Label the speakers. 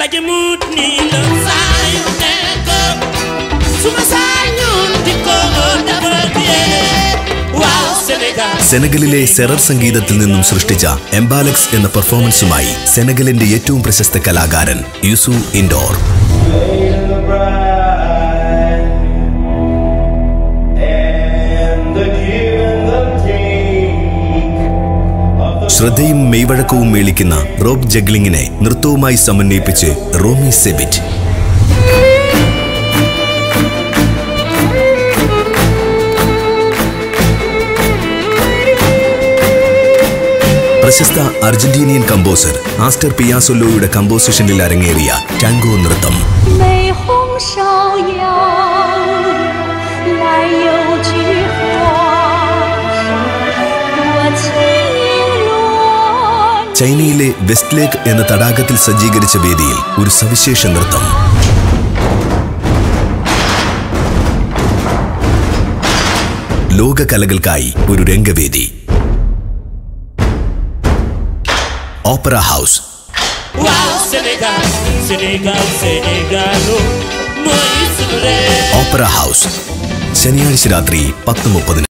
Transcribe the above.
Speaker 1: ndaje mut nii la saa yu nekk suma sañoon di ko defar waaw Sénégal
Speaker 2: സെനഗലിലെ സെറർ സംഗീതത്തിൽ നിന്നും സൃഷ്ടിച്ച എംബാലക്സ് എന്ന പെർഫോമൻസുമായി സെനഗലിന്റെ ഏറ്റവും പ്രശസ്ത കലാകാരൻ Youssou N'Dour
Speaker 3: and the give and the take of the
Speaker 2: ശ്രദ്ധയും മെയ്വഴക്കവും മേളിക്കുന്ന റോബ് ജഗ്ലിങ്ങിനെ നൃത്തവുമായി സമന്വയിപ്പിച്ച് റോമി സെബിറ്റ് പ്രശസ്ത അർജന്റീനിയൻ കമ്പോസർ ആസ്റ്റർ പിയാസൊല്ലോയുടെ കമ്പോസിഷനിൽ അരങ്ങേറിയ ടാങ്കോ നൃത്തം
Speaker 4: 玫红芍药，来有菊花上，多情乱。
Speaker 2: ചൈനയിലെ വെസ്റ്റ് ലേക്ക് എന്ന തടാകത്തിൽ സജ്ജീകരിച്ച വേദിയിൽ ഒരു സവിശേഷ നൃത്തം ലോക കലകൾക്കായി ഒരു രംഗവേദി opera house
Speaker 1: waaw Sénégal Sénégal Sénégalo mooy sunu réew
Speaker 2: opera house ശനിയാഴ്ച രാത്രി പത്ത് മുപ്പതിന്